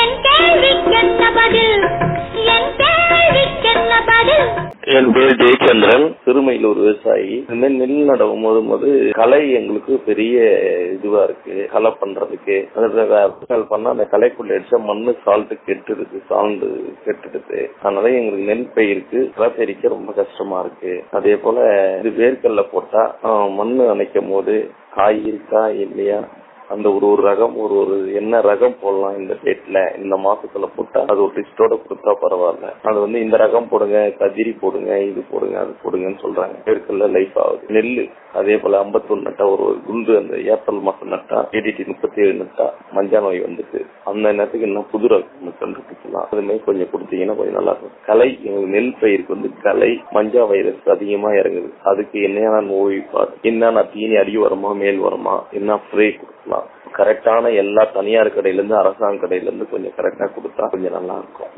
என் கேள்விக்கென்ன பதில் என் கேள்விக்கென்ன பதில் என் பேர் ஜெயச்சந்திரன் சிறுமையிலூர் விவசாயி இந்த மாதிரி நெல் நடவும் போது போது களை எங்களுக்கு பெரிய இதுவா இருக்கு களை பண்றதுக்கு அதுல வே- பண்ணா அந்த களைக்குள்ள அடிச்சா மண்ணு சால்ட் கெட்டுடுது சால்டு கெட்டுடுது அதனால எங்களுக்கு நெல் பயிருக்கு களை ரொம்ப கஷ்டமா இருக்கு அதே போல இது வேர்க்கல்ல போட்டா ஆஹ், மண்ணு அணைக்கும் போது காய் இருக்கா இல்லையா அந்த ஒரு ஒரு ரகம் ஒரு ஒரு என்ன ரகம் போடலாம் இந்த டேட்ல இந்த மாசத்துல போட்டா அது ஒரு லிஸ்டோட கொடுத்தா பரவாயில்ல அது வந்து இந்த ரகம் போடுங்க கதிரி போடுங்க இது போடுங்க அது போடுங்கன்னு சொல்றாங்க பெருக்கல்ல லைஃப் ஆகுது நெல்லு அதே போல ஐம்பத்தொன்னு நட்டா ஒரு ஒரு குண்டு அந்த ஏப்ரல் மாசம் நட்டா ஏடிடி முப்பத்தி ஏழு நட்டா மஞ்சா நோய் வந்துட்டு அந்த நேரத்துக்கு இன்னும் புது ரகம் கண்டுபிடிக்கலாம் அது மாதிரி கொஞ்சம் கொடுத்தீங்கன்னா கொஞ்சம் நல்லா இருக்கும் கலை எங்களுக்கு நெல் பயிருக்கு வந்து கலை மஞ்சா வைரஸ் அதிகமா இறங்குது அதுக்கு என்னென்ன நோய் பாத்து என்னென்ன தீனி அடி வருமா மேல் வருமா என்ன ஸ்ப்ரே கொடுக்கலாம் கரெக்டான எல்லா தனியார் கடையில இருந்து அரசாங்க கடையில இருந்து கொஞ்சம் கரெக்டா கொடுத்தா கொஞ்சம் நல்லா இருக்கும்